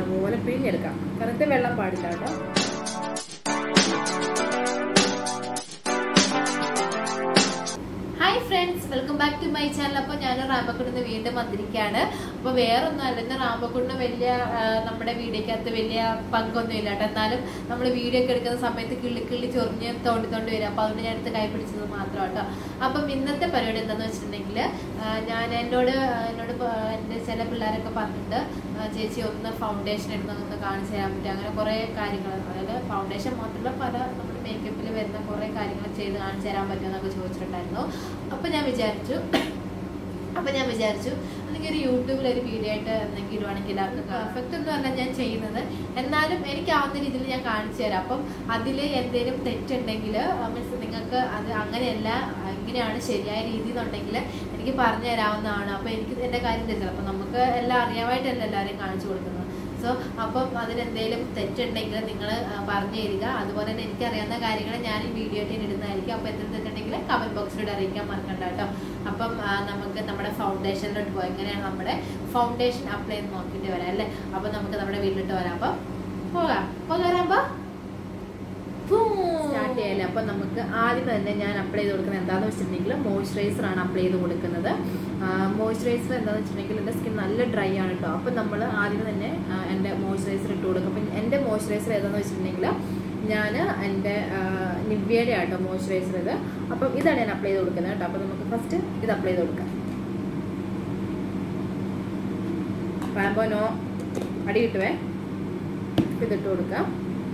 നല്ലപോലെ പിഴിഞ്ഞെടുക്കാം കറുത്ത വെള്ളം പാടില്ല കേട്ടോ hi friends welcome back to my channel അപ്പോൾ ഞാൻ റാമക്കുണ്ടിന്ന് വീണ്ടും വന്നിരിക്കുകയാണ് അപ്പോൾ വേറൊന്നും അല്ല ഇന്ന് റാമക്കുണ്ടിന് വലിയ ആ, നമ്മുടെ വീഡിയോക്കകത്ത് വലിയ പങ്കൊന്നും ഇല്ല കേട്ടോ എന്നാലും നമ്മൾ വീഡിയോ ഒക്കെ എടുക്കുന്ന സമയത്ത് കിള്ളി കിള്ളി ചൊറിഞ്ഞ് തോണ്ടി തോണ്ടി വരും അപ്പോൾ അതുകൊണ്ട് ഞാൻ എടുത്ത് കൈ പിടിച്ചത് മാത്രം കേട്ടോ അപ്പം ഇന്നത്തെ പരിപാടി എന്താണെന്ന് വെച്ചിട്ടുണ്ടെങ്കിൽ ഞാൻ എന്നോട് എന്നോട് പ- എൻ്റെ ചില പിള്ളേരൊക്കെ പറഞ്ഞിട്ട് ആ, ചേച്ചി ഒന്ന് ഫൗണ്ടേഷൻ എടുത്തൊന്ന് കാണിച്ചു തരാൻ പറ്റും അങ്ങനെ കുറേ കാര്യങ്ങൾ അതായത് ഫൗണ്ടേഷൻ മാത്രമല്ല പല നമ്മുടെ മേക്കപ്പിൽ വരുന്ന കുറേ കാര്യങ്ങൾ ചെയ്ത് കാണിച്ചു തരാൻ പറ്റുമെന്നൊക്കെ ചോദിച്ചിട്ടുണ്ടായിരുന്നു അപ്പോൾ ഞാൻ വിചാരിച്ചു അപ്പോൾ ഞാൻ വിചാരിച്ചു അല്ലെങ്കിൽ ഒരു യൂട്യൂബിൽ ഒരു വീഡിയോ ആയിട്ട് എന്തെങ്കിലും ഇടുവാണെങ്കിൽ എല്ലാവർക്കും പെർഫെക്റ്റ് ഒന്നും അല്ല ഞാൻ ചെയ്യുന്നത് എന്നാലും എനിക്കാവുന്ന രീതിയിൽ ഞാൻ കാണിച്ചു തരാം അപ്പം അതിൽ എന്തെങ്കിലും തെറ്റുണ്ടെങ്കിൽ മീൻസ് നിങ്ങൾക്ക് അത് അങ്ങനെയല്ല ഇങ്ങനെയാണ് ശരിയായ രീതി എന്നുണ്ടെങ്കിൽ എനിക്ക് പറഞ്ഞു തരാവുന്നതാണ് അപ്പോൾ എനിക്ക് എൻ്റെ കാര്യം തെറ്റില്ല അപ്പം നമുക്ക് എല്ലാം അറിയാമായിട്ടല്ല എല്ലാവരെയും കാണിച്ചു കൊടുക്കുന്നത് സോ അപ്പം അതിലെന്തെങ്കിലും തെറ്റുണ്ടെങ്കിൽ നിങ്ങൾ പറഞ്ഞു തരിക അതുപോലെ തന്നെ എനിക്കറിയാവുന്ന കാര്യങ്ങൾ ഞാൻ ഈ വീഡിയോ ആയിട്ട് ഇടുന്നതായിരിക്കും അപ്പോൾ എന്തെങ്കിലും തെറ്റുണ്ടെങ്കിൽ കമൻറ്റ് ബോക്സിലൂടെ അറിയിക്കാൻ മറക്കണ്ട കേട്ടോ അപ്പം ആ, നമുക്ക് നമ്മുടെ ഫൗണ്ടേഷനിലോട്ട് പോയി എങ്ങനെയാണ് നമ്മുടെ ഫൗണ്ടേഷൻ അപ്ലൈ ചെയ്ത് നോക്കിയിട്ട് വരാം അല്ലേ അപ്പം നമുക്ക് നമ്മുടെ വീട്ടിലോട്ട് വരാം അപ്പം പോകാം പോകാറാകുമ്പോൾ സ്റ്റാർട്ട് ചെയ്യാല്ലേ അപ്പം നമുക്ക് ആദ്യം തന്നെ ഞാൻ അപ്ലൈ ചെയ്ത് കൊടുക്കുന്നത് എന്താണെന്ന് വെച്ചിട്ടുണ്ടെങ്കിൽ മോയ്സ്ചറൈസർ ആണ് അപ്ലൈ ചെയ്ത് കൊടുക്കുന്നത് മോയ്സ്ചറൈസർ എന്താണെന്ന് വെച്ചിട്ടുണ്ടെങ്കിൽ എൻ്റെ സ്കിൻ നല്ല ഡ്രൈ ആണ് കേട്ടോ അപ്പം നമ്മൾ ആദ്യം തന്നെ ആ, എൻ്റെ മോയ്സ്ചറൈസർ ഇട്ട് കൊടുക്കും അപ്പം എൻ്റെ മോയ്സ്ചറൈസർ ഏതാണെന്ന് വെച്ചിട്ടുണ്ടെങ്കിൽ ഞാൻ എൻ്റെ നിവ്യയുടെ ആട്ടോ മോയ്സ്ചറൈസർ ഇത് അപ്പം ഇതാണ് ഞാൻ അപ്ലൈ ചെയ്ത് കൊടുക്കുന്നത് കേട്ടോ അപ്പം നമുക്ക് ഫസ്റ്റ് ഇത് അപ്ലൈ ചെയ്ത് കൊടുക്കാം റാമ്പോ നോ അടി കിട്ടുവേ ഇതിട്ട് കൊടുക്കാം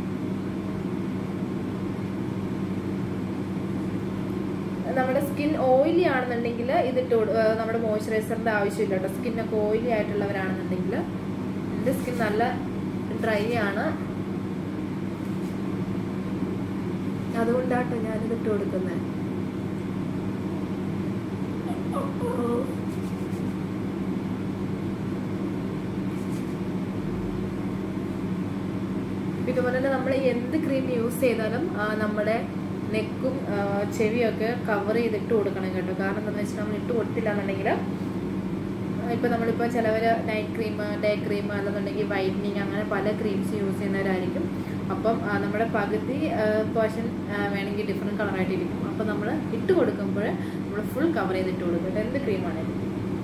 നമ്മുടെ സ്കിൻ ഓയിലി ആണെന്നുണ്ടെങ്കിൽ ഇതിട്ട് കൊടു- ഏർ നമ്മുടെ മോയ്സ്ചറൈസറിന്റെ ആവശ്യമില്ല കേട്ടോ സ്കിന്നൊക്കെ ഓയിലി ആയിട്ടുള്ളവരാണെന്നുണ്ടെങ്കിൽ എൻ്റെ സ്കിൻ നല്ല ഡ്രൈ ആണ് അതുകൊണ്ടാട്ടോ ഞാനിത് ഇട്ട് കൊടുക്കുന്നത് ഇതുപോലെ തന്നെ നമ്മൾ എന്ത് ക്രീം യൂസ് ചെയ്താലും ആ, നമ്മുടെ നെക്കും ചെവിയൊക്കെ കവർ ചെയ്തിട്ട് കൊടുക്കണം കേട്ടോ കാരണം എന്താണെന്ന് വെച്ചാൽ നമ്മൾ ഇട്ട് കൊടുത്തില്ല എന്നുണ്ടെങ്കിൽ ഇപ്പം നമ്മളിപ്പോൾ ചിലവർ നൈറ്റ് ക്രീം ഡേ ക്രീം അല്ലെന്നുണ്ടെങ്കിൽ വൈറ്റനിങ് അങ്ങനെ പല ക്രീംസ് യൂസ് ചെയ്യുന്നവരായിരിക്കും അപ്പം ആ, നമ്മുടെ പകുതി പോർഷൻ വേണമെങ്കിൽ ഡിഫറെൻറ്റ് കളറായിട്ടിരിക്കും അപ്പം നമ്മൾ ഇട്ട് കൊടുക്കുമ്പോൾ നമ്മൾ ഫുൾ കവർ ചെയ്തിട്ട് കൊടുക്കും എന്ത് ക്രീമാണെങ്കിലും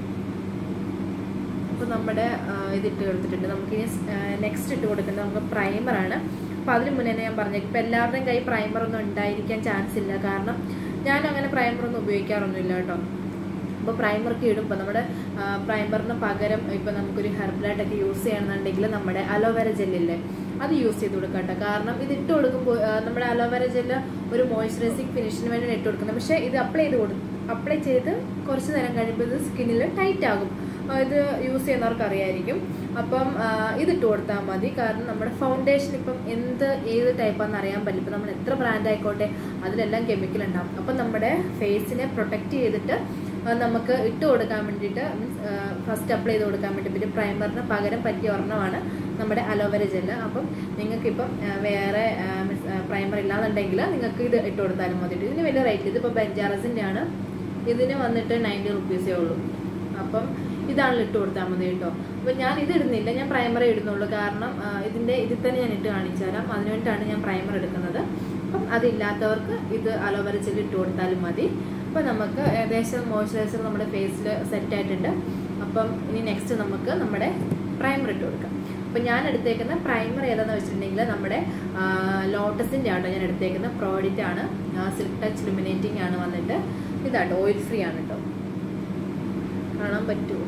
അപ്പോൾ നമ്മുടെ ആ, ഇതിട്ട് കൊടുത്തിട്ടുണ്ട് നമുക്കിനി നെക്സ്റ്റ് ഇട്ട് കൊടുക്കുന്നത് നമുക്ക് പ്രൈമറാണ് അപ്പോൾ അതിന് മുന്നേ തന്നെ ഞാൻ പറഞ്ഞു ഇപ്പം എല്ലാവരുടെയും കൈ പ്രൈമർ ഒന്നും ഉണ്ടായിരിക്കാൻ ചാൻസ് ഇല്ല കാരണം ഞാൻ അങ്ങനെ പ്രൈമർ ഒന്നും ഉപയോഗിക്കാറൊന്നുമില്ല കേട്ടോ അപ്പോൾ പ്രൈമർക്ക് ഇടുമ്പോൾ നമ്മുടെ പ്രൈമറിന് പകരം ഇപ്പം നമുക്കൊരു ഹെർബലായിട്ടൊക്കെ യൂസ് ചെയ്യണമെന്നുണ്ടെങ്കിൽ നമ്മുടെ അലോവേര ജെല്ലില്ലേ അത് യൂസ് ചെയ്ത് കൊടുക്കാം കേട്ടോ കാരണം ഇത് ഇട്ട് കൊടുക്കുമ്പോൾ ആ, നമ്മുടെ അലോവേര ജെല്ല് ഒരു മോയ്സ്ചറൈസിങ് ഫിനിഷിന് വേണ്ടി ഇട്ട് കൊടുക്കുന്നത് പക്ഷേ ഇത് അപ്ലൈ ചെയ്ത് കൊടു അപ്ലൈ ചെയ്ത് കുറച്ച് നേരം കഴിയുമ്പോൾ ഇത് സ്കിന്നിൽ ടൈറ്റ് ആകും ആ, ഇത് യൂസ് ചെയ്യുന്നവർക്ക് അറിയായിരിക്കും അപ്പം ആ, ഇതിട്ട് കൊടുത്താൽ മതി കാരണം നമ്മുടെ ഫൗണ്ടേഷൻ ഇപ്പം എന്ത് ഏത് ടൈപ്പാണെന്ന് അറിയാൻ പറ്റില്ല ഇപ്പം നമ്മൾ എത്ര ബ്രാൻഡ് ആയിക്കോട്ടെ അതിലെല്ലാം കെമിക്കൽ ഉണ്ടാവും അപ്പം നമ്മുടെ ഫേസിനെ പ്രൊട്ടക്റ്റ് ചെയ്തിട്ട് ആ, നമുക്ക് ഇട്ട് കൊടുക്കാൻ വേണ്ടിയിട്ട് മീൻസ് ഫസ്റ്റ് അപ്ലൈ ചെയ്ത് കൊടുക്കാൻ വേണ്ടി പിന്നെ പ്രൈമറിന് പകരം പറ്റിയ ഒരെണ്ണമാണ് നമ്മുടെ അലോവേര ജെല്ല് അപ്പം നിങ്ങൾക്കിപ്പം ആ, വേറെ മീൻസ് പ്രൈമർ ഇല്ലാന്നുണ്ടെങ്കിൽ നിങ്ങൾക്ക് ഇത് ഇട്ട് കൊടുത്താലും മതി ഇതിന് വലിയ റേറ്റ് ഇതിപ്പോൾ ബെഞ്ചാറസിൻ്റെ ആണ് ഇതിന് വന്നിട്ട് നയൻറ്റി റുപ്പീസേ ഉള്ളൂ അപ്പം ഇതാണ് ഇട്ട് കൊടുത്താൽ മതി കേട്ടോ അപ്പം ഞാൻ ഇത് ഇടുന്നില്ല ഞാൻ പ്രൈമറേ ഇടുന്നുള്ളൂ കാരണം ആ, ഇതിൻ്റെ ഇതിൽ തന്നെ ഞാൻ ഇട്ട് കാണിച്ചു തരാം അതിന് വേണ്ടിയിട്ടാണ് ഞാൻ പ്രൈമർ എടുക്കുന്നത് അപ്പം അതില്ലാത്തവർക്ക് ഇത് അലോവേര ജെൽ ഇട്ട് കൊടുത്താലും മതി അപ്പം നമുക്ക് ഏകദേശം മോയ്സ്ചറൈസർ നമ്മുടെ ഫേസിൽ സെറ്റ് ആയിട്ടുണ്ട് അപ്പം ഇനി നെക്സ്റ്റ് നമുക്ക് നമ്മുടെ പ്രൈമർ ഇട്ട് കൊടുക്കാം അപ്പം ഞാൻ എടുത്തേക്കുന്ന പ്രൈമർ ഏതാണെന്ന് വെച്ചിട്ടുണ്ടെങ്കിൽ നമ്മുടെ ലോട്ടസിൻ്റെ ആട്ടോ ഞാൻ എടുത്തേക്കുന്ന പ്രോഡക്റ്റ് ആണ് സിൽക്ക് ടച്ച് ലുമിനേറ്റിംഗ് ആണ് വന്നിട്ട് ഇതാട്ടോ ഓയിൽ ഫ്രീ ആണ് കേട്ടോ കാണാൻ പറ്റുമോ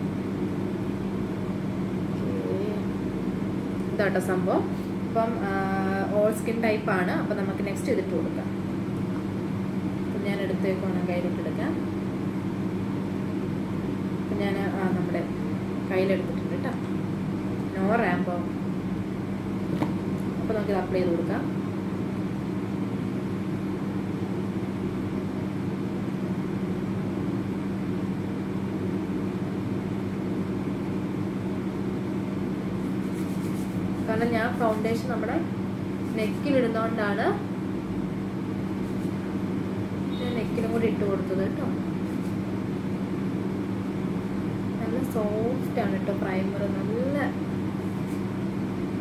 ഇതാട്ടോ സംഭവം അപ്പം ഓൾ സ്കിൻ ടൈപ്പ് ആണ് അപ്പം നമുക്ക് നെക്സ്റ്റ് ഇതിട്ട് കൊടുക്കാം അപ്പം ഞാൻ എടുത്തേക്കാണ് കയ്യിലിട്ടെടുക്കാം അപ്പം ഞാൻ ആ, നമ്മുടെ കയ്യിലെടുത്തിട്ടുണ്ട് കേട്ടോ നോ റാമ്പോ അപ്പോൾ നമുക്കിത് അപ്ലൈ ചെയ്ത് കൊടുക്കാം കാരണം ഞാൻ ഫൗണ്ടേഷൻ നമ്മുടെ നെക്കിലിടുന്നോണ്ടാണ് ഞാൻ നെക്കിലും കൂടി ഇട്ട് കൊടുത്തത് കേട്ടോ നല്ല സോഫ്റ്റ് ആണ് കേട്ടോ പ്രൈമർ നല്ല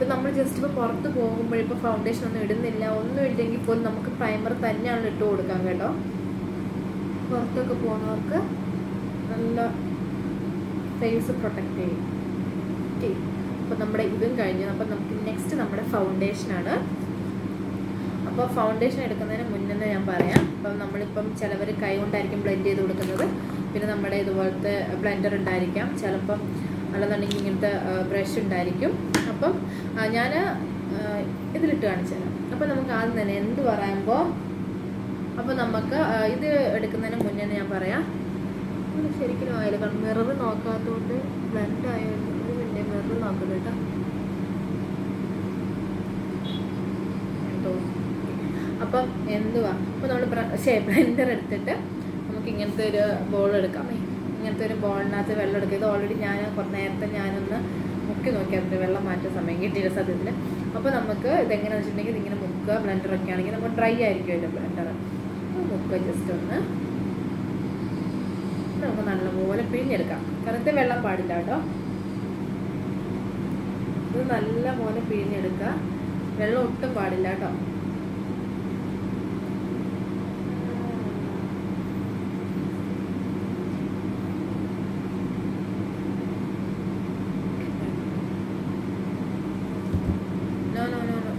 ഇപ്പം നമ്മൾ ജസ്റ്റ് ഇപ്പോൾ പുറത്ത് പോകുമ്പോൾ ഇപ്പോൾ ഫൗണ്ടേഷൻ ഒന്നും ഇടുന്നില്ല ഒന്നും ഇല്ലെങ്കിൽ പോലും നമുക്ക് പ്രൈമർ തന്നെയാണ് ഇട്ട് കൊടുക്കാം കേട്ടോ പുറത്തൊക്കെ പോകുന്നവർക്ക് നല്ല ഫേസ് പ്രൊട്ടക്റ്റ് ചെയ്യും ഓക്കെ അപ്പോൾ നമ്മുടെ ഇതും കഴിഞ്ഞു അപ്പോൾ നമുക്ക് നെക്സ്റ്റ് നമ്മുടെ ഫൗണ്ടേഷനാണ് അപ്പോൾ ഫൗണ്ടേഷൻ എടുക്കുന്നതിന് മുന്നേ ഞാൻ പറയാം അപ്പം നമ്മളിപ്പം ചിലവർ കൈ കൊണ്ടായിരിക്കും ബ്ലെൻഡ് ചെയ്ത് കൊടുക്കുന്നത് പിന്നെ നമ്മുടെ ഇതുപോലത്തെ ബ്ലെൻഡർ ഉണ്ടായിരിക്കാം ചിലപ്പം അല്ലെന്നുണ്ടെങ്കിൽ ഇങ്ങനത്തെ ബ്രഷ് ഉണ്ടായിരിക്കും അപ്പം ഞാൻ ഇതിലിട്ട് കാണിച്ചു തരാം അപ്പം നമുക്ക് ആദ്യം തന്നെ എന്ത് പറയുമ്പോൾ അപ്പോൾ നമുക്ക് ആ, ഇത് എടുക്കുന്നതിന് മുന്നേ ഞാൻ പറയാം ഇത് ശരിക്കും ആയാലും കാരണം മിറർ നോക്കാത്തതുകൊണ്ട് ബ്ലെൻഡ് ആയാലും ഒരു മിനിറ്റ് മിറർ നോക്കുന്നത് കേട്ടോ കേട്ടോ അപ്പം എന്തുവാ അപ്പം നമ്മൾ ബ്ലെൻഡർ എടുത്തിട്ട് നമുക്ക് ഇങ്ങനത്തെ ഒരു ബോൾ എടുക്കാം ഇങ്ങനത്തെ ഒരു ബോളിനകത്ത് വെള്ളം എടുക്കുക ഇത് ഓൾറെഡി ഞാൻ കുറച്ച് നേരത്തെ ഞാനൊന്ന് മുക്കി നോക്കിയായിരുന്നു വെള്ളം മാറ്റാൻ സമയം കിട്ടിയില്ല സത്യത്തിൽ അപ്പോൾ നമുക്ക് ഇതെങ്ങനെയാണെന്ന് വെച്ചിട്ടുണ്ടെങ്കിൽ ഇതിങ്ങനെ മുക്കുക ബ്ലെൻഡറൊക്കെ ആണെങ്കിൽ നമ്മൾ ഡ്രൈ ആയിരിക്കും അതിൻ്റെ ബ്ലെൻഡർ മുക്കുക ജസ്റ്റ് ഒന്ന് ഇത് നമുക്ക് നല്ലപോലെ പിഴിഞ്ഞെടുക്കാം കറുത്ത വെള്ളം പാടില്ല കേട്ടോ ഇത് നല്ലപോലെ പിഴിഞ്ഞെടുക്കുക വെള്ളം ഒട്ടും പാടില്ല കേട്ടോ നോ നോ നോ നോ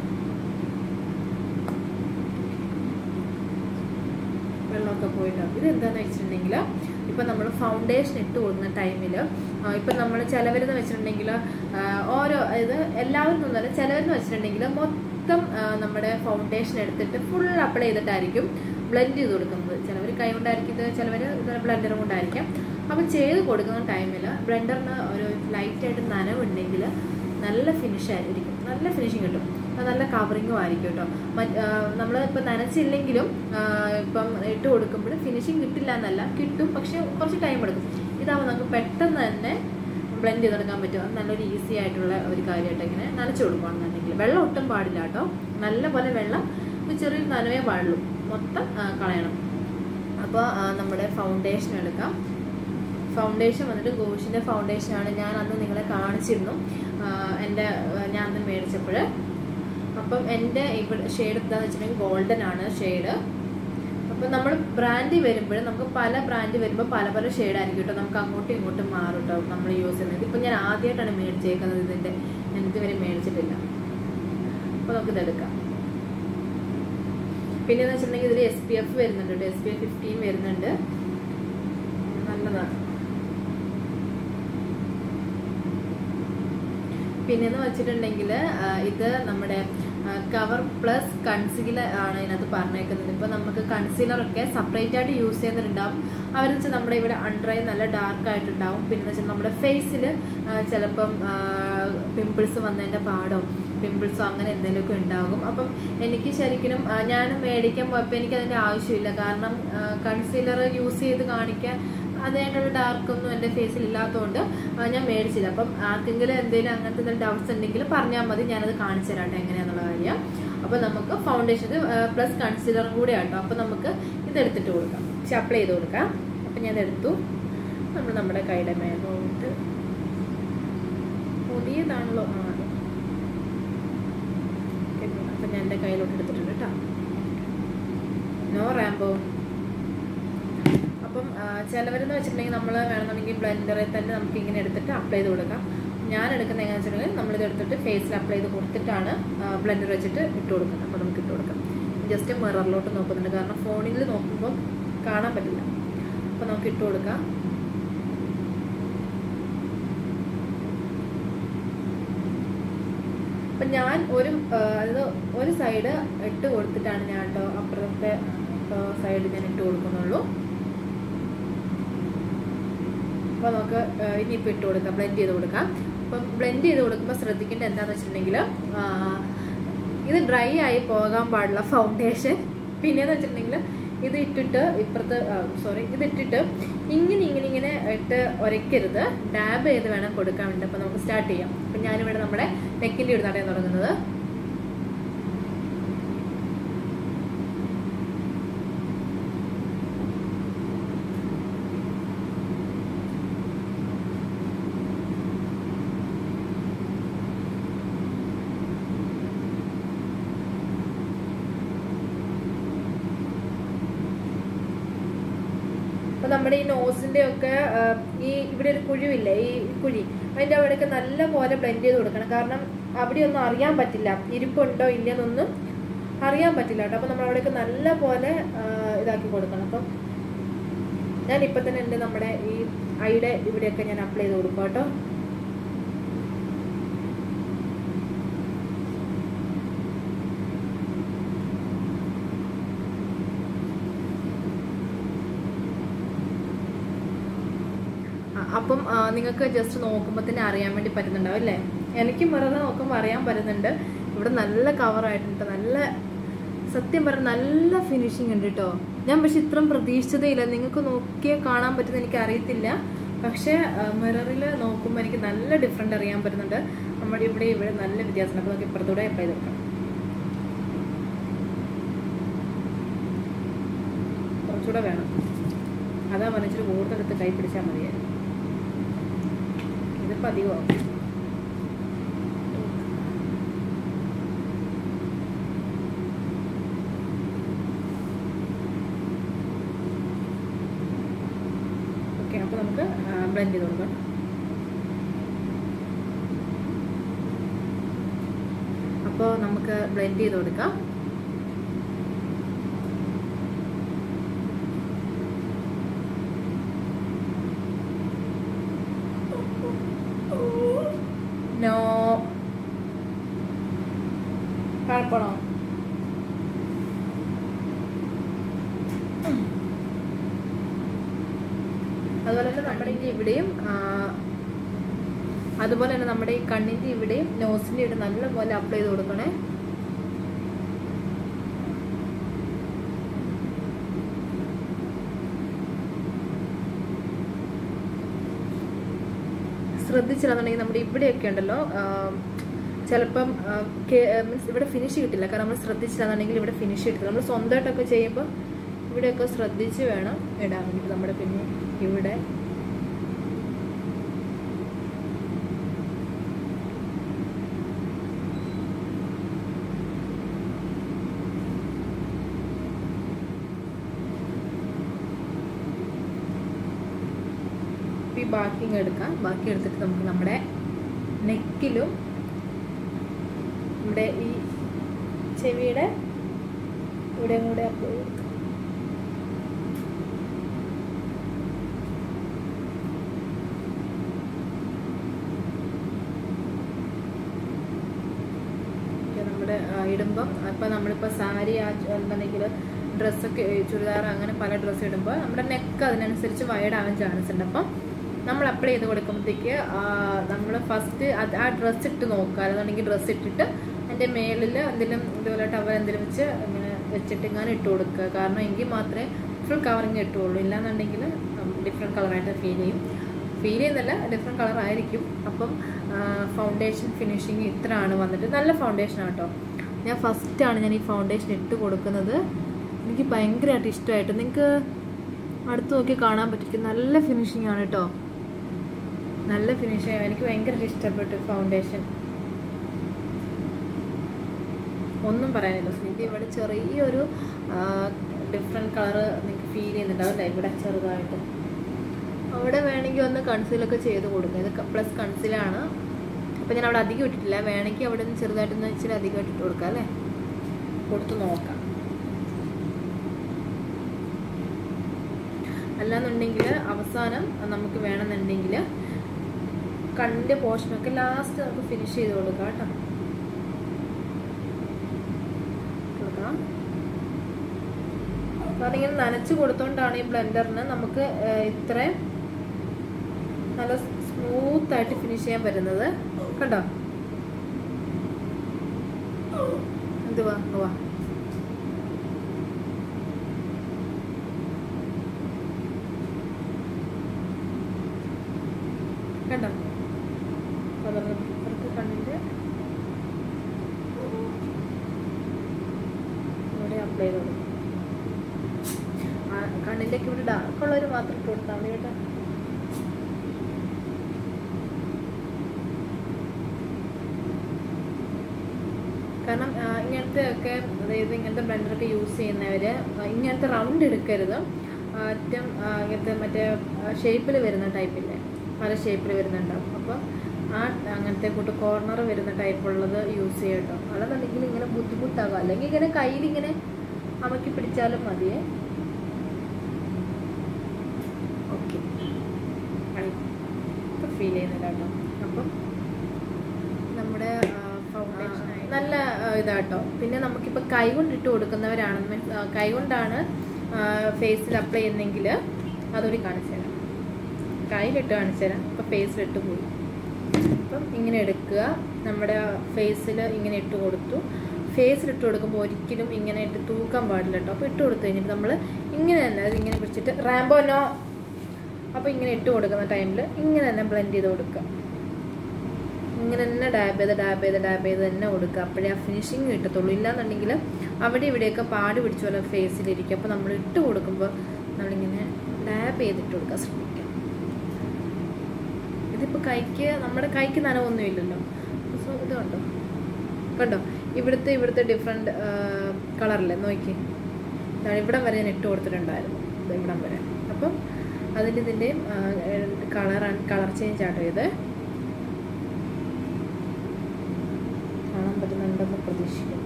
വെള്ളമൊക്കെ പോയിട്ടാണ് ഇത് എന്താണെന്ന് വെച്ചിട്ടുണ്ടെങ്കിൽ ഇപ്പം നമ്മൾ ഫൗണ്ടേഷൻ ഇട്ട് കൊടുക്കുന്ന ടൈമിൽ ഇപ്പം നമ്മൾ ചിലവരെന്ന് വെച്ചിട്ടുണ്ടെങ്കിൽ ഓരോ അതായത് എല്ലാവരും ഒന്നുമല്ല ചിലവരെന്ന് വെച്ചിട്ടുണ്ടെങ്കിൽ മൊത്തം ആ, നമ്മുടെ ഫൗണ്ടേഷൻ എടുത്തിട്ട് ഫുൾ അപ്ലൈ ചെയ്തിട്ടായിരിക്കും ബ്ലെൻഡ് ചെയ്ത് കൊടുക്കുന്നത് ചിലവർ കൈ കൊണ്ടായിരിക്കും ഇത് ചിലവർ ബ്ലെൻഡർ കൊണ്ടായിരിക്കും അപ്പം ചെയ്ത് കൊടുക്കുന്ന ടൈമിൽ ബ്ലെൻഡറിന് ഒരു ലൈറ്റായിട്ട് നനവുണ്ടെങ്കിൽ നല്ല ഫിനിഷ് ആയിരിക്കും നല്ല ഫിനിഷിങ് കിട്ടും അത് നല്ല കവറിങ്ങും ആയിരിക്കും കേട്ടോ നമ്മൾ ഇപ്പം നനച്ചില്ലെങ്കിലും ആ, ഇപ്പം ഇട്ട് കൊടുക്കുമ്പോൾ ഫിനിഷിങ് കിട്ടില്ല എന്നല്ല കിട്ടും പക്ഷെ കുറച്ച് ടൈം എടുക്കും ഇതാവുമ്പോൾ നമുക്ക് പെട്ടെന്ന് തന്നെ ബ്ലെൻഡ് ചെയ്തെടുക്കാൻ പറ്റും അത് നല്ലൊരു ഈസി ആയിട്ടുള്ള ഒരു കാര്യമായിട്ട് ഇങ്ങനെ നനച്ച് കൊടുക്കുകയാണെന്നുണ്ടെങ്കിൽ വെള്ളം ഒട്ടും പാടില്ല കേട്ടോ നല്ല പോലെ വെള്ളം ഒരു ചെറിയൊരു നനവേ പാടുള്ളൂ മൊത്തം ആ, കളയണം അപ്പോൾ നമ്മുടെ ഫൗണ്ടേഷൻ എടുക്കാം ഫൗണ്ടേഷൻ വന്നിട്ട് ഗോഷിൻ്റെ ഫൗണ്ടേഷനാണ് ഞാൻ അന്ന് നിങ്ങളെ കാണിച്ചിരുന്നു ആ, എൻ്റെ ആ, ഞാൻ അന്ന് മേടിച്ചപ്പോൾ അപ്പം എൻ്റെ ഇവിടെ ഷെയ്ഡ് എന്താണെന്ന് വെച്ചിട്ടുണ്ടെങ്കിൽ ഗോൾഡൻ ആണ് ഷെയ്ഡ് അപ്പം നമ്മൾ ബ്രാൻഡ് വരുമ്പോൾ നമുക്ക് പല ബ്രാൻഡ് വരുമ്പോൾ പല പല ഷെയ്ഡായിരിക്കും കേട്ടോ നമുക്ക് അങ്ങോട്ടും ഇങ്ങോട്ടും മാറും കേട്ടോ നമ്മൾ യൂസ് ചെയ്യുന്നത് ഇപ്പം ഞാൻ ആദ്യമായിട്ടാണ് മേടിച്ചേക്കുന്നത് ഇതിൻ്റെ ഞാൻ ഇതുവരെ മേടിച്ചിട്ടില്ല അപ്പോൾ നമുക്കിത് എടുക്കാം പിന്നെ എന്ന് വെച്ചിട്ടുണ്ടെങ്കിൽ ഇതിൽ എസ് പി എഫ് വരുന്നുണ്ട് കേട്ടോ എസ് പി എഫ് ഫിഫ്റ്റീൻ വരുന്നുണ്ട് നല്ലതാണ് പിന്നെന്ന് വെച്ചിട്ടുണ്ടെങ്കിൽ ഇത് നമ്മുടെ കവർ പ്ലസ് കൺസീലർ ആണ് ഇതിനകത്ത് പറഞ്ഞേക്കുന്നത് ഇപ്പൊ നമുക്ക് കൺസീലർ ഒക്കെ സെപ്പറേറ്റ് ആയിട്ട് യൂസ് ചെയ്യുന്നുണ്ടാവും അവരെന്ന് വെച്ചാൽ നമ്മുടെ ഇവിടെ അണ്ടർ ഐ നല്ല ഡാർക്ക് ആയിട്ടുണ്ടാവും പിന്നെ വെച്ചാൽ നമ്മുടെ ഫേസിൽ ചിലപ്പം പിമ്പിൾസ് വന്നതിന്റെ പാടോ പിമ്പിൾസോ അങ്ങനെ എന്തെങ്കിലുമൊക്കെ ഉണ്ടാകും അപ്പം എനിക്ക് ശരിക്കും ആ, ഞാൻ മേടിക്കാൻ പോയപ്പോൾ എനിക്ക് അതിന്റെ ആവശ്യമില്ല കാരണം കൺസീലർ യൂസ് ചെയ്ത് കാണിക്കാൻ അതായിട്ടുള്ള ഡാർക്ക് ഒന്നും എൻ്റെ ഫേസിൽ ഇല്ലാത്തതുകൊണ്ട് ആ, ഞാൻ മേടിച്ചില്ല അപ്പം ആർക്കെങ്കിലും എന്തെങ്കിലും അങ്ങനത്തെ എന്തെങ്കിലും ഡൗട്ട്സ് ഉണ്ടെങ്കിൽ പറഞ്ഞാൽ മതി ഞാനത് കാണിച്ചു തരാട്ടെ എങ്ങനെയാന്നുള്ള കാര്യം അപ്പോൾ നമുക്ക് ഫൗണ്ടേഷൻ പ്ലസ് കൺസീലറും കൂടെ ആട്ടോ അപ്പോൾ നമുക്ക് ഇത് എടുത്തിട്ട് കൊടുക്കാം പക്ഷെ അപ്ലൈ ചെയ്ത് കൊടുക്കാം അപ്പം ഞാൻ എടുത്തു നമ്മൾ നമ്മുടെ കൈയുടെ മേലോട്ട് പുതിയതാണല്ലോ ആ അതെ. ഓക്കേ, അപ്പം ഞാൻ എൻ്റെ കയ്യിലോട്ട് എടുത്തിട്ടുണ്ട് കേട്ടോ നോ റാമ്പോ അപ്പം ആ, ചിലവരെന്ന് വെച്ചിട്ടുണ്ടെങ്കിൽ നമ്മൾ വേണമെന്നുണ്ടെങ്കിൽ ബ്ലെൻഡറിൽ തന്നെ നമുക്ക് ഇങ്ങനെ എടുത്തിട്ട് അപ്ലൈ ചെയ്ത് കൊടുക്കാം ഞാൻ എടുക്കുന്ന എങ്ങനെയാണെന്ന് വെച്ചിട്ടുണ്ടെങ്കിൽ നമ്മളിത് എടുത്തിട്ട് ഫേസിൽ അപ്ലൈ ചെയ്ത് കൊടുത്തിട്ടാണ് ബ്ലെൻഡർ വെച്ചിട്ട് ഇട്ട് കൊടുക്കുന്നത് അപ്പോൾ നമുക്ക് ഇട്ട് കൊടുക്കാം ജസ്റ്റ് മിററിലോട്ട് നോക്കുന്നുണ്ട് കാരണം ഫോണിൽ നോക്കുമ്പോൾ കാണാൻ പറ്റില്ല അപ്പോൾ നമുക്ക് ഇട്ട് കൊടുക്കാം അപ്പം ഞാൻ ഒരു ആ, അതായത് ഒരു സൈഡ് ഇട്ട് കൊടുത്തിട്ടാണ് ഞാൻ കേട്ടോ അപ്പുറത്തെ സൈഡ് ഞാൻ ഇട്ട് കൊടുക്കുന്നുള്ളൂ അപ്പോൾ നമുക്ക് ആ, ഇനിയിപ്പോൾ ഇട്ട് കൊടുക്കാം ബ്ലെൻഡ് ചെയ്ത് കൊടുക്കാം അപ്പം ബ്ലെൻഡ് ചെയ്ത് കൊടുക്കുമ്പോൾ ശ്രദ്ധിക്കേണ്ടത് എന്താണെന്ന് വെച്ചിട്ടുണ്ടെങ്കിൽ ആ, ഇത് ഡ്രൈ ആയി പോകാൻ പാടില്ല ഫൗണ്ടേഷൻ പിന്നെയെന്ന് വെച്ചിട്ടുണ്ടെങ്കിൽ ഇത് ഇട്ടിട്ട് ഇപ്പുറത്ത് സോറി ഇത് ഇട്ടിട്ട് ഇങ്ങനെ ഇങ്ങനെ ഇങ്ങനെ ഇട്ട് ഉരയ്ക്കരുത് ഡാബ് ചെയ്ത് വേണം കൊടുക്കാൻ വേണ്ടി അപ്പോൾ നമുക്ക് സ്റ്റാർട്ട് ചെയ്യാം അപ്പം ഞാനിവിടെ നമ്മുടെ നെക്കിൻ്റെ ഒരു നടയാണ് തുടങ്ങുന്നത് അപ്പോൾ നമ്മുടെ ഈ നോസിൻ്റെ ഒക്കെ ആ, ഈ ഇവിടെ ഒരു കുഴിവില്ലേ ഈ കുഴി അതിൻ്റെ അവിടെയൊക്കെ നല്ല പോലെ ബ്ലെൻഡ് ചെയ്ത് കൊടുക്കണം കാരണം അവിടെ ഒന്നും അറിയാൻ പറ്റില്ല ഇരിപ്പുണ്ടോ ഇല്ലെന്നൊന്നും അറിയാൻ പറ്റില്ല കേട്ടോ അപ്പോൾ നമ്മൾ അവിടെയൊക്കെ നല്ല പോലെ ആ, ഇതാക്കി കൊടുക്കണം അപ്പം ഞാൻ ഇപ്പം തന്നെ എൻ്റെ നമ്മുടെ ഈ ഐയുടെ ഇവിടെയൊക്കെ ഞാൻ അപ്ലൈ ചെയ്ത് കൊടുക്കും കേട്ടോ ആ, അപ്പം ആ, നിങ്ങൾക്ക് ജസ്റ്റ് നോക്കുമ്പോൾ തന്നെ അറിയാൻ വേണ്ടി പറ്റുന്നുണ്ടാവും അല്ലേ എനിക്ക് വെറുതെ നോക്കുമ്പോൾ അറിയാൻ പറ്റുന്നുണ്ട് ഇവിടെ നല്ല കവറായിട്ടുണ്ട് നല്ല സത്യം പറഞ്ഞ നല്ല ഫിനിഷിംഗ് ഉണ്ട് കേട്ടോ ഞാൻ പക്ഷെ ഇത്രയും പ്രതീക്ഷിച്ചതേ ഇല്ല നിങ്ങൾക്ക് നോക്കിയാൽ കാണാൻ പറ്റുന്ന എനിക്ക് അറിയത്തില്ല പക്ഷേ മിററിൽ നോക്കുമ്പോൾ എനിക്ക് നല്ല ഡിഫറെൻ്റ് അറിയാൻ പറ്റുന്നുണ്ട് നമ്മുടെ ഇവിടെ ഇവിടെ നല്ല വ്യത്യാസമുണ്ട് അപ്പോൾ നമുക്ക് ഇപ്പുറത്തൂടെ അപ്ലൈ ചെയ്ത് കൊടുക്കാം കുറച്ചുകൂടെ വേണം അതാ പറഞ്ഞിട്ട് കൂടുതലെടുത്ത് കൈ പിടിച്ചാൽ മതിയായിരുന്നു ഇതിപ്പോൾ അധികമാവും ഓക്കെ അപ്പോൾ നമുക്ക് ബ്ലെൻഡ് ചെയ്ത് കൊടുക്കാം അപ്പോൾ നമുക്ക് ബ്ലെൻഡ് ചെയ്ത് കൊടുക്കാം നോ കുഴപ്പമാണോ അതുപോലെ തന്നെ നമ്മുടെ ഈ ഇവിടെയും ആ, അതുപോലെ തന്നെ നമ്മുടെ ഈ കണ്ണിൻ്റെ ഇവിടെയും നോസിൻ്റെ ഇവിടെ നല്ലപോലെ അപ്ലൈ ചെയ്ത് കൊടുക്കണേ ശ്രദ്ധിച്ചില്ലാന്നുണ്ടെങ്കിൽ നമ്മുടെ ഇവിടെയൊക്കെ ഉണ്ടല്ലോ ആ, ചിലപ്പം മീൻസ് ഇവിടെ ഫിനിഷ് കിട്ടില്ല കാരണം നമ്മൾ ശ്രദ്ധിച്ചില്ലാന്നുണ്ടെങ്കിൽ ഇവിടെ ഫിനിഷ് കിട്ടില്ല നമ്മൾ സ്വന്തമായിട്ടൊക്കെ ചെയ്യുമ്പോൾ ഇവിടെയൊക്കെ ശ്രദ്ധിച്ച് വേണം ഇടാൻ വേണ്ടി നമ്മുടെ പിന്നെ ഇവിടെ ഈ ബാക്കി ഇങ്ങ് എടുക്കാം ബാക്കി എടുത്തിട്ട് നമുക്ക് നമ്മുടെ നെക്കിലും നമ്മുടെ ഈ ചെവിയുടെ ഇവിടെ കൂടെ അപ്ലൈ ചെയ്ത് കൊടുക്കാം ഓക്കെ, നമ്മുടെ ആ, ഇടുമ്പം ഇപ്പം നമ്മളിപ്പോൾ സാരി ആ എന്തുണ്ടെങ്കിൽ ഡ്രസ്സൊക്കെ ചുരിദാർ അങ്ങനെ പല ഡ്രസ്സ് ഇടുമ്പോൾ നമ്മുടെ നെക്ക് അതിനനുസരിച്ച് വൈഡാകാൻ ചാൻസ് ഉണ്ട് അപ്പം നമ്മൾ അപ്ലൈ ചെയ്ത് കൊടുക്കുമ്പോഴത്തേക്ക് നമ്മൾ ഫസ്റ്റ് അത് ആ ഡ്രസ്സ് ഇട്ട് നോക്കുക അല്ലാന്നുണ്ടെങ്കിൽ ഡ്രസ്സ് ഇട്ടിട്ട് അതിൻ്റെ മേളിൽ എന്തെങ്കിലും ഇതുപോലെ ടവൽ എന്തെങ്കിലും വെച്ച് ഇങ്ങനെ വെച്ചിട്ട് ഇങ്ങനെ ഇട്ട് കൊടുക്കുക കാരണം എങ്കിൽ മാത്രമേ ഫുൾ കവറിങ് കിട്ടുള്ളൂ ഇല്ലാന്നുണ്ടെങ്കിൽ ഡിഫറെൻറ്റ് കളറായിട്ട് ഫീൽ ചെയ്യും ഫീൽ ചെയ്യുന്നില്ല ഡിഫറെൻറ്റ് കളർ ആയിരിക്കും അപ്പം ഫൗണ്ടേഷൻ ഫിനിഷിങ് ഇത്രയാണ് വന്നിട്ട് നല്ല ഫൗണ്ടേഷൻ കേട്ടോ ഞാൻ ഫസ്റ്റാണ് ഞാൻ ഈ ഫൗണ്ടേഷൻ ഇട്ട് കൊടുക്കുന്നത് എനിക്ക് ഭയങ്കരമായിട്ട് ഇഷ്ടമായിട്ട് നിങ്ങൾക്ക് അടുത്ത് നോക്കി കാണാൻ പറ്റും നല്ല ഫിനിഷിംഗ് ആണ് കേട്ടോ നല്ല ഫിനിഷിംഗ് എനിക്ക് ഭയങ്കരമായിട്ട് ഇഷ്ടപ്പെട്ടു ഫൗണ്ടേഷൻ ഒന്നും പറയാനില്ല സ്മിതി ഇവിടെ ചെറിയൊരു ഡിഫറെൻറ്റ് കളറ് നിങ്ങൾക്ക് ഫീൽ ചെയ്യുന്നുണ്ടാവും അല്ലേ ഇവിടെ ചെറുതായിട്ട് അവിടെ വേണമെങ്കിൽ ഒന്ന് കൺസീലൊക്കെ ചെയ്ത് കൊടുക്കുക ഇത് പ്ലസ് കൺസീലാണ് അപ്പം ഞാൻ അവിടെ അധികം ഇട്ടിട്ടില്ല വേണമെങ്കിൽ അവിടെ നിന്ന് ചെറുതായിട്ടൊന്ന് ഇച്ചിരി അധികമായിട്ട് ഇട്ട് കൊടുക്കാം അല്ലേ കൊടുത്ത് നോക്കാം അല്ലാന്നുണ്ടെങ്കിൽ അവസാനം നമുക്ക് വേണമെന്നുണ്ടെങ്കിൽ കണ്ണിൻ്റെ പോർഷനൊക്കെ ലാസ്റ്റ് നമുക്ക് ഫിനിഷ് ചെയ്ത് കൊടുക്കാം കേട്ടോ കൊടുക്കാം കാരണം ഇങ്ങനെ നനച്ച് കൊടുത്തോണ്ടാണ് ഈ ബ്ലെൻഡറിന് നമുക്ക് ഏഹ്, ഇത്രയും നല്ല സ്മൂത്ത് ആയിട്ട് ഫിനിഷ് ചെയ്യാൻ പറ്റുന്നത് കണ്ടോ എന്തുവാ വാ കണ്ടോ അപ്പോൾ നമുക്ക് ഇപ്പുറത്ത് കണ്ണിൻ്റെ ഇവിടെ അപ്ലൈ ചെയ്ത് കൊടുക്കും ആ കണ്ണിൻ്റെ ഒക്കെ ഇവിടെ ഡാർക്ക് ഉള്ളവർ മാത്രം ഇട്ട് കൊടുത്താൽ മതി കേട്ടോ കാരണം ആ, ഇങ്ങനത്തെ ഒക്കെ അതായത് ഇങ്ങനത്തെ ബ്ലെൻഡറൊക്കെ യൂസ് ചെയ്യുന്നവർ ഇങ്ങനത്തെ റൗണ്ട് എടുക്കരുത് അറ്റം ആ, ഇങ്ങനത്തെ മറ്റേ ഷേപ്പിൽ വരുന്ന ടൈപ്പില്ലേ പല ഷേപ്പിൽ വരുന്നുണ്ടാവും അപ്പോൾ ആ അങ്ങനത്തെ കൂട്ട് കോർണർ വരുന്ന ടൈപ്പുള്ളത് യൂസ് ചെയ്യാം കേട്ടോ അല്ലെന്നുണ്ടെങ്കിൽ ഇങ്ങനെ ബുദ്ധിമുട്ടാകും അല്ലെങ്കിൽ ഇങ്ങനെ കയ്യിൽ ഇങ്ങനെ അമക്കി പിടിച്ചാലും മതിയേ ഓക്കെ ഇപ്പം ഫീൽ ചെയ്യുന്നില്ല കേട്ടോ അപ്പം നമ്മുടെ ഫൗണ്ടേഷൻ നല്ല ആ, ഇതാട്ടോ പിന്നെ നമുക്കിപ്പോൾ കൈ കൊണ്ട് ഇട്ട് കൊടുക്കുന്നവരാണ് മീൻസ് കൈ കൊണ്ടാണ് ഫേസിൽ അപ്ലൈ ചെയ്യുന്നെങ്കിൽ അതുകൂടി കാണിച്ചു തരാം കയ്യിലിട്ട് കാണിച്ചു തരാം ഇപ്പം ഫേസിലിട്ട് പോയി അപ്പം ഇങ്ങനെ എടുക്കുക നമ്മുടെ ഫേസിൽ ഇങ്ങനെ ഇട്ട് കൊടുത്തു ഫേസിൽ ഇട്ട് കൊടുക്കുമ്പോൾ ഒരിക്കലും ഇങ്ങനെ ഇട്ട് തൂക്കാൻ പാടില്ല കേട്ടോ അപ്പോൾ ഇട്ട് കൊടുത്തു കഴിഞ്ഞിട്ട് നമ്മൾ ഇങ്ങനെ തന്നെ അത് ഇങ്ങനെ പിടിച്ചിട്ട് റാംബോ നോ അപ്പോൾ ഇങ്ങനെ ഇട്ട് കൊടുക്കുന്ന ടൈമിൽ ഇങ്ങനെ തന്നെ ബ്ലെൻഡ് ചെയ്ത് കൊടുക്കുക ഇങ്ങനെ തന്നെ ഡാബ് ചെയ്ത് ഡാബ് ചെയ്ത് ഡാബ് ചെയ്ത് തന്നെ കൊടുക്കുക അപ്പോഴേ ആ ഫിനിഷിങ് കിട്ടത്തുള്ളൂ ഇല്ലാന്നുണ്ടെങ്കിൽ അവിടെ ഇവിടെയൊക്കെ പാട് പിടിച്ച പോലെ ഫേസിലിരിക്കും അപ്പോൾ നമ്മൾ ഇട്ട് കൊടുക്കുമ്പോൾ നമ്മളിങ്ങനെ ഡാബ് ചെയ്തിട്ട് കൊടുക്കാൻ ശ്രമിക്കുക ഇതിപ്പോൾ കൈക്ക് നമ്മുടെ കൈക്ക് നനവൊന്നും ഇല്ലല്ലോ സോ ഇത് കണ്ടോ കണ്ടോ ഇവിടുത്തെ ഇവിടുത്തെ ഡിഫറെൻറ്റ് കളറില്ലേ നോക്കി ഇതാണ് ഇവിടം വരെ ഞാൻ ഇട്ട് കൊടുത്തിട്ടുണ്ടായിരുന്നു ഇത് ഇവിടം വരെ അപ്പം അതിൻ്റെ ഇതിൻ്റെയും കളറാണ് കളർ ചേഞ്ച് ആട്ടോ ഇത് കാണാൻ പറ്റുന്നുണ്ടെന്ന് പ്രതീക്ഷിക്കുന്നു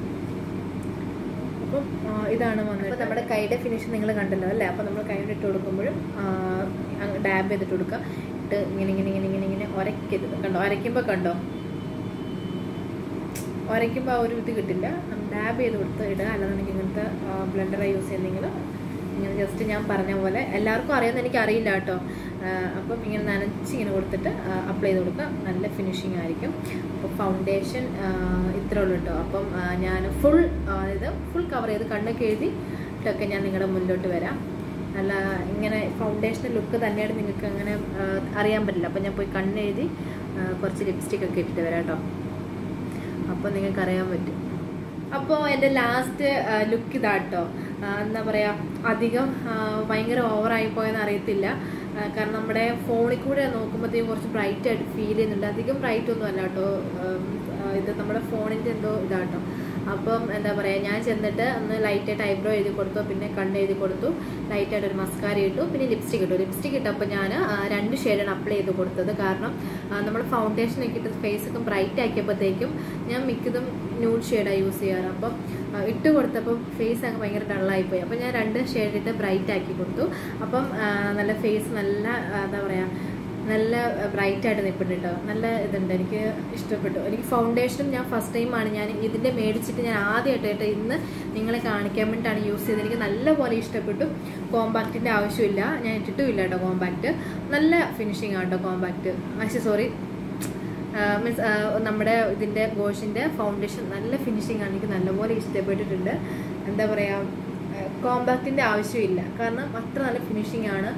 അപ്പം ആ, ഇതാണ് വന്നിട്ട് നമ്മുടെ കൈയുടെ ഫിനിഷ് നിങ്ങൾ കണ്ടല്ലോ അല്ലേ അപ്പം നമ്മൾ കൈയുടെ ഇട്ട് കൊടുക്കുമ്പോഴും ഡാബ് ചെയ്തിട്ട് കൊടുക്കുക ഇട്ട് ഇങ്ങനെ ഇങ്ങനെ ഇങ്ങനെ ഇങ്ങനെ ഇങ്ങനെ ഉരയ്ക്കരുത് കണ്ടോ ഉരയ്ക്കുമ്പോൾ കണ്ടോ ഉരയ്ക്കുമ്പോൾ ആ ഒരു ഇത് കിട്ടില്ല ഡാബ് ചെയ്ത് കൊടുത്ത് ഇടുക അല്ലാന്നുണ്ടെങ്കിൽ ഇങ്ങനത്തെ ബ്ലെൻഡർ യൂസ് ചെയ്യുന്നെങ്കിൽ ഇങ്ങനെ ജസ്റ്റ് ഞാൻ പറഞ്ഞ പോലെ എല്ലാവർക്കും അറിയാമെന്ന് എനിക്ക് അറിയില്ല കേട്ടോ അപ്പം ഇങ്ങനെ നനച്ച് ഇങ്ങനെ കൊടുത്തിട്ട് അപ്ലൈ ചെയ്ത് കൊടുക്കുക നല്ല ഫിനിഷിങ് ആയിരിക്കും അപ്പോൾ ഫൗണ്ടേഷൻ ഇത്രേ ഉള്ളൂ കേട്ടോ അപ്പം ആ, ഞാൻ ഫുൾ അതായത് ഫുൾ കവർ ചെയ്ത് കണ്ണൊക്കെ എഴുതിയിട്ടൊക്കെ ഞാൻ നിങ്ങളുടെ മുന്നിലോട്ട് വരാം അല്ല ഇങ്ങനെ ഫൗണ്ടേഷൻ ലുക്ക് തന്നെയാണ് നിങ്ങൾക്ക് അങ്ങനെ ആ, അറിയാൻ പറ്റില്ല അപ്പം ഞാൻ പോയി കണ്ണെഴുതി ആ, കുറച്ച് ലിപ്സ്റ്റിക് ഒക്കെ ഇട്ടിട്ട് വരാം കേട്ടോ അപ്പോൾ നിങ്ങൾക്ക് അറിയാൻ പറ്റും അപ്പോൾ എൻ്റെ ലാസ്റ്റ് ലുക്ക് ഇതാട്ടോ ആ, എന്താ പറയുക അധികം ആ, ഭയങ്കര ഓവറായി പോയെന്ന് അറിയത്തില്ല ആ, കാരണം നമ്മുടെ ഫോണിൽ കൂടെ നോക്കുമ്പോഴത്തേക്കും കുറച്ച് ബ്രൈറ്റ് ആയിട്ട് ഫീൽ ചെയ്യുന്നുണ്ട് അധികം ബ്രൈറ്റ് ഒന്നും അല്ല കേട്ടോ ഇത് നമ്മുടെ ഫോണിൻ്റെ എന്തോ ഇതാട്ടോ അപ്പം എന്താ പറയുക ഞാൻ ചെന്നിട്ട് ഒന്ന് ലൈറ്റായിട്ട് ഐബ്രോ എഴുതി കൊടുത്തു പിന്നെ കണ്ണ് എഴുതി കൊടുത്തു ലൈറ്റായിട്ട് ഒരു മസ്കാര ഇട്ടു പിന്നെ ലിപ്സ്റ്റിക് ഇട്ടു ലിപ്സ്റ്റിക് ഇട്ടപ്പോൾ ഞാൻ ആ, രണ്ട് ഷെയ്ഡാണ് അപ്ലൈ ചെയ്ത് കൊടുത്തത് കാരണം നമ്മൾ ഫൗണ്ടേഷൻ ഒക്കെ ഇട്ട് ഫേസ് ഒക്കെ ബ്രൈറ്റ് ആക്കിയപ്പോഴത്തേക്കും ഞാൻ മിക്കതും ന്യൂഡ് ഷെയ്ഡാണ് യൂസ് ചെയ്യാറ് അപ്പം ആ, ഇട്ട് കൊടുത്തപ്പോൾ ഫേസ് അങ്ങ് ഭയങ്കര ഡള്ളായിപ്പോയി അപ്പം ഞാൻ രണ്ട് ഷെയ്ഡ് ഇട്ട് ബ്രൈറ്റ് ആക്കി കൊടുത്തു അപ്പം ആ, നല്ല ഫേസ് നല്ല ആ, എന്താ പറയുക നല്ല ബ്രൈറ്റ് ആയിട്ട് നിൽപ്പുണ്ട് കേട്ടോ നല്ല ഇതുണ്ട് എനിക്ക് ഇഷ്ടപ്പെട്ടു എനിക്ക് ഫൗണ്ടേഷനും ഞാൻ ഫസ്റ്റ് ടൈമാണ് ഞാൻ ഇതിൻ്റെ മേടിച്ചിട്ട് ഞാൻ ആദ്യമായിട്ട് കേട്ടോ ഇന്ന് നിങ്ങളെ കാണിക്കാൻ വേണ്ടിയിട്ടാണ് യൂസ് ചെയ്തത് എനിക്ക് നല്ലപോലെ ഇഷ്ടപ്പെട്ടു കോമ്പാക്റ്റിൻ്റെ ആവശ്യമില്ല ഞാൻ ഇട്ടിട്ടുമില്ല കേട്ടോ കോമ്പാക്റ്റ് നല്ല ഫിനിഷിംഗ് ആണ് കേട്ടോ കോമ്പാക്റ്റ് ആക്ച്വലി സോറി മീൻസ് നമ്മുടെ ഇതിൻ്റെ ഗോഷിൻ്റെ ഫൗണ്ടേഷൻ നല്ല ഫിനിഷിംഗ് ആണ് എനിക്ക് നല്ലപോലെ ഇഷ്ടപ്പെട്ടിട്ടുണ്ട് എന്താ പറയുക കോമ്പാക്റ്റിൻ്റെ ആവശ്യമില്ല കാരണം അത്ര നല്ല ഫിനിഷിംഗ് ആണ്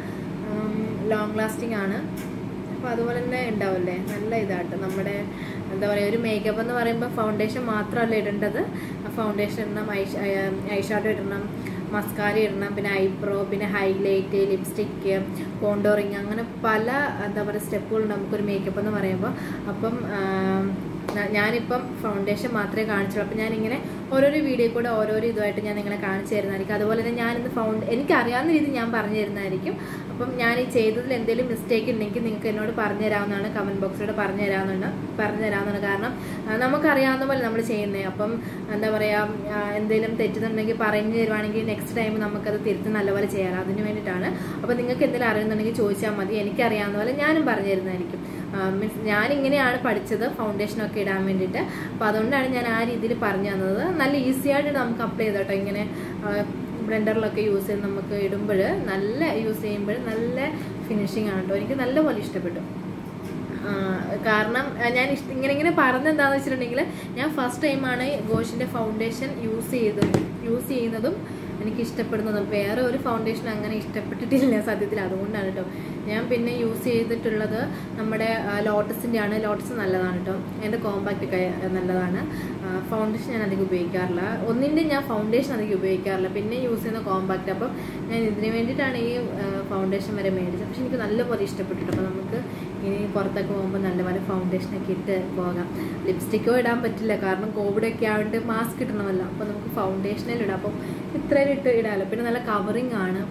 ലോങ് ലാസ്റ്റിംഗ് ആണ് അപ്പോൾ അതുപോലെ തന്നെ ഉണ്ടാവില്ലേ നല്ല ഇതാട്ടോ നമ്മുടെ എന്താ പറയുക ഒരു മേക്കപ്പ് എന്ന് പറയുമ്പോൾ ഫൗണ്ടേഷൻ മാത്രമല്ല ഇടേണ്ടത് ഫൗണ്ടേഷൻ ഇടണം ഐ ഐഷാഡോ ഇടണം മസ്കാര ഇടണം പിന്നെ ഐബ്രോ പിന്നെ ഹൈലൈറ്റ് ലിപ്സ്റ്റിക്ക് കോണ്ടോറിങ് അങ്ങനെ പല എന്താ പറയുക സ്റ്റെപ്പുകളുണ്ട് നമുക്കൊരു മേക്കപ്പ് എന്ന് പറയുമ്പോൾ അപ്പം ആം, ഞാ- ഞാനിപ്പം ഫൗണ്ടേഷൻ മാത്രമേ കാണിച്ചുള്ളൂ അപ്പം ഞാനിങ്ങനെ ഓരോരോ വീഡിയോ കൂടെ ഓരോരോ ഇതുമായിട്ട് ഞാൻ നിങ്ങളെ കാണിച്ചു തരുന്നതായിരിക്കും അതുപോലെ തന്നെ ഞാനിന്ന് ഫൗണ്ട് എനിക്കറിയാവുന്ന രീതി ഞാൻ പറഞ്ഞു തരുന്നതായിരിക്കും അപ്പം ഞാൻ ഈ ചെയ്തതിൽ എന്തെങ്കിലും മിസ്റ്റേക്ക് ഉണ്ടെങ്കിൽ നിങ്ങൾക്ക് എന്നോട് പറഞ്ഞു തരാവുന്നതാണ് കമൻറ്റ് ബോക്സിലൂടെ പറഞ്ഞു തരാവുന്നതാണ് പറഞ്ഞു തരാവുന്നതാണ് കാരണം ആ, നമുക്കറിയാവുന്ന പോലെ നമ്മൾ ചെയ്യുന്നത് അപ്പം എന്താ പറയുക എന്തെങ്കിലും തെറ്റുന്നുണ്ടെങ്കിൽ പറഞ്ഞു തരുവാണെങ്കിൽ നെക്സ്റ്റ് ടൈം നമുക്കത് തിരുത്തി നല്ലപോലെ ചെയ്യാറ് അതിന് വേണ്ടിയിട്ടാണ് അപ്പോൾ നിങ്ങൾക്ക് എന്തെങ്കിലും അറിയുന്നുണ്ടെങ്കിൽ ചോദിച്ചാൽ മതി എനിക്കറിയാവുന്ന പോലെ ഞാനും പറഞ്ഞു തരുന്നതായിരിക്കും മീൻസ് ഞാനിങ്ങനെയാണ് പഠിച്ചത് ഫൗണ്ടേഷനൊക്കെ ഇടാൻ വേണ്ടിയിട്ട് അപ്പോൾ അതുകൊണ്ടാണ് ഞാൻ ആ രീതിയിൽ പറഞ്ഞു തന്നത് നല്ല ഈസി ആയിട്ട് നമുക്ക് അപ്ലൈ ചെയ്ത് കേട്ടോ ഇങ്ങനെ ബ്ലെൻഡറിലൊക്കെ യൂസ് ചെയ്ത് നമുക്ക് ഇടുമ്പോൾ നല്ല യൂസ് ചെയ്യുമ്പോൾ നല്ല ഫിനിഷിംഗ് ആണ് കേട്ടോ എനിക്ക് നല്ലപോലെ ഇഷ്ടപ്പെട്ടു ആ, കാരണം ആ, ഞാൻ ഇഷ്ട ഇങ്ങനെ ഇങ്ങനെ പറഞ്ഞെന്താണെന്ന് വെച്ചിട്ടുണ്ടെങ്കിൽ ഞാൻ ഫസ്റ്റ് ടൈമാണ് ഗോഷിൻ്റെ ഫൗണ്ടേഷൻ യൂസ് ചെയ്ത് യൂസ് ചെയ്യുന്നതും എനിക്ക് ഇഷ്ടപ്പെടുന്നതും വേറെ ഒരു ഫൗണ്ടേഷൻ അങ്ങനെ ഇഷ്ടപ്പെട്ടിട്ടില്ല സത്യത്തിൽ അതുകൊണ്ടാണ് കേട്ടോ ഞാൻ പിന്നെ യൂസ് ചെയ്തിട്ടുള്ളത് നമ്മുടെ ലോട്ടസിൻ്റെ ആണ് ലോട്ടസ് നല്ലതാണ് കേട്ടോ എൻ്റെ കോമ്പാക്റ്റ് ഒക്കെ നല്ലതാണ് ഫൗണ്ടേഷൻ ഞാൻ അധികം ഉപയോഗിക്കാറില്ല ഒന്നിൻ്റെ ഞാൻ ഫൗണ്ടേഷൻ അധികം ഉപയോഗിക്കാറില്ല പിന്നെ യൂസ് ചെയ്യുന്ന കോമ്പാക്റ്റ് അപ്പം ഞാൻ ഇതിന് വേണ്ടിയിട്ടാണ് ഈ ഫൗണ്ടേഷൻ വരെ മേടിച്ചത് പക്ഷെ എനിക്ക് നല്ലപോലെ ഇഷ്ടപ്പെട്ടിട്ട് അപ്പോൾ നമുക്ക് ഇനി പുറത്തൊക്കെ പോകുമ്പോൾ നല്ലപോലെ ഫൗണ്ടേഷനൊക്കെ ഇട്ട് പോകാം ലിപ്സ്റ്റിക്കോ ഇടാൻ പറ്റില്ല കാരണം കോവിഡ് ഒക്കെ ആയതുകൊണ്ട് മാസ്ക് ഇടണമല്ലോ അപ്പോൾ നമുക്ക് ഫൗണ്ടേഷനിൽ ഇടാം അപ്പം ഇത്രയും ഇട്ട് ഇടാമല്ലോ പിന്നെ നല്ല കവറിങ് ആണ്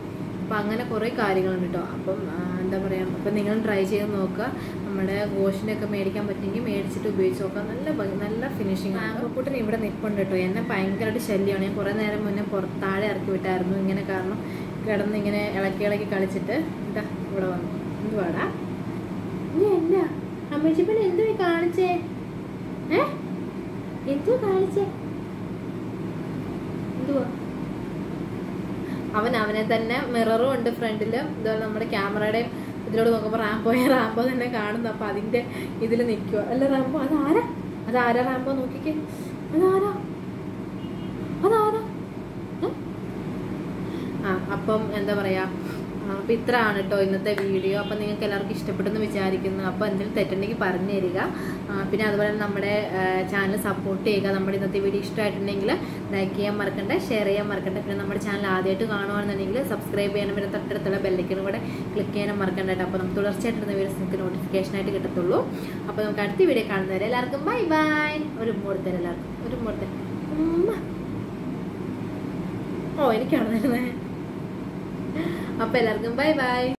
അപ്പം അങ്ങനെ കുറേ കാര്യങ്ങളുണ്ട് കേട്ടോ അപ്പം ആ, എന്താ പറയുക അപ്പം നിങ്ങൾ ട്രൈ ചെയ്ത് നോക്കുക നമ്മുടെ ഗോഷിൻ്റെ ഒക്കെ മേടിക്കാൻ പറ്റുമെങ്കിൽ മേടിച്ചിട്ട് ഉപയോഗിച്ച് നോക്കാം നല്ല ഭംഗി- നല്ല ഫിനിഷിങ് ആങ്കക്കൂട്ടൻ ഇവിടെ നിൽപ്പുണ്ട് കേട്ടോ എന്നെ ഭയങ്കരമായിട്ട് ശല്യമാണ് ഞാൻ കുറേ നേരം മുന്നേ പുറത്ത് താഴെ ഇറക്കി വിട്ടായിരുന്നു ഇങ്ങനെ കാരണം കിടന്ന് ഇങ്ങനെ ഇളക്കി ഇളക്കി കളിച്ചിട്ട് ഇതാ ഇവിടെ വന്നു എന്തുവാടാ ഇല്ല ഇല്ല അമ്മച്ചിപ്പൻ എന്തുവാ കാണിച്ചേ ഏ എന്തുവാ കാണിച്ചേ എന്തുവാ അവൻ അവനെ തന്നെ മിററും ഉണ്ട് ഫ്രണ്ടിൽ ഇതുപോലെ നമ്മുടെ ക്യാമറയുടെയും ഇതിലോട് നോക്കുമ്പോൾ റാംബോയെ റാംബോ തന്നെ കാണുന്നു അപ്പം അതിൻ്റെ ഇതിൽ നിൽക്കുക അല്ല റാംബോ അതാരാ അതാരാ റാംബോ നോക്കിക്കേ അതാരാ അതാരാ ഏ? ആ അപ്പം എന്താ പറയാ ആ, അപ്പം ഇത്ര ആണ് കേട്ടോ ഇന്നത്തെ വീഡിയോ അപ്പം നിങ്ങൾക്ക് എല്ലാവർക്കും ഇഷ്ടപ്പെട്ടെന്ന് വിചാരിക്കുന്നു അപ്പോൾ എന്തെങ്കിലും തെറ്റുണ്ടെങ്കിൽ പറഞ്ഞു തരിക ആ, പിന്നെ അതുപോലെ തന്നെ നമ്മുടെ ചാനൽ സപ്പോർട്ട് ചെയ്യുക നമ്മുടെ ഇന്നത്തെ വീഡിയോ ഇഷ്ടമായിട്ടുണ്ടെങ്കിൽ ലൈക്ക് ചെയ്യാൻ മറക്കണ്ട ഷെയർ ചെയ്യാൻ മറക്കണ്ട പിന്നെ നമ്മുടെ ചാനൽ ആദ്യമായിട്ട് കാണുകയാണെന്നുണ്ടെങ്കിൽ സബ്സ്ക്രൈബ് ചെയ്യാനും പിന്നെ തൊട്ടടുത്തുള്ള ബെല്ലൈക്കനും കൂടെ ക്ലിക്ക് ചെയ്യാനും മറക്കണ്ട കേട്ടോ അപ്പോൾ നമുക്ക് തുടർച്ചയായിട്ട് ഇടുന്ന വീഡിയോസ് നിങ്ങൾക്ക് നോട്ടിഫിക്കേഷൻ ആയിട്ട് കിട്ടത്തുള്ളൂ അപ്പോൾ നമുക്ക് അടുത്ത വീഡിയോ കാണുന്നവരെ എല്ലാവർക്കും ബൈ ബൈ ഒരു മൂടത്തരം എല്ലാവർക്കും ഒരു മൂടത്തരം ഉമ്മ. ഓ എനിക്കാണ് തരുന്നത് അപ്പോൾ എല്ലാവർക്കും ബൈ ബൈ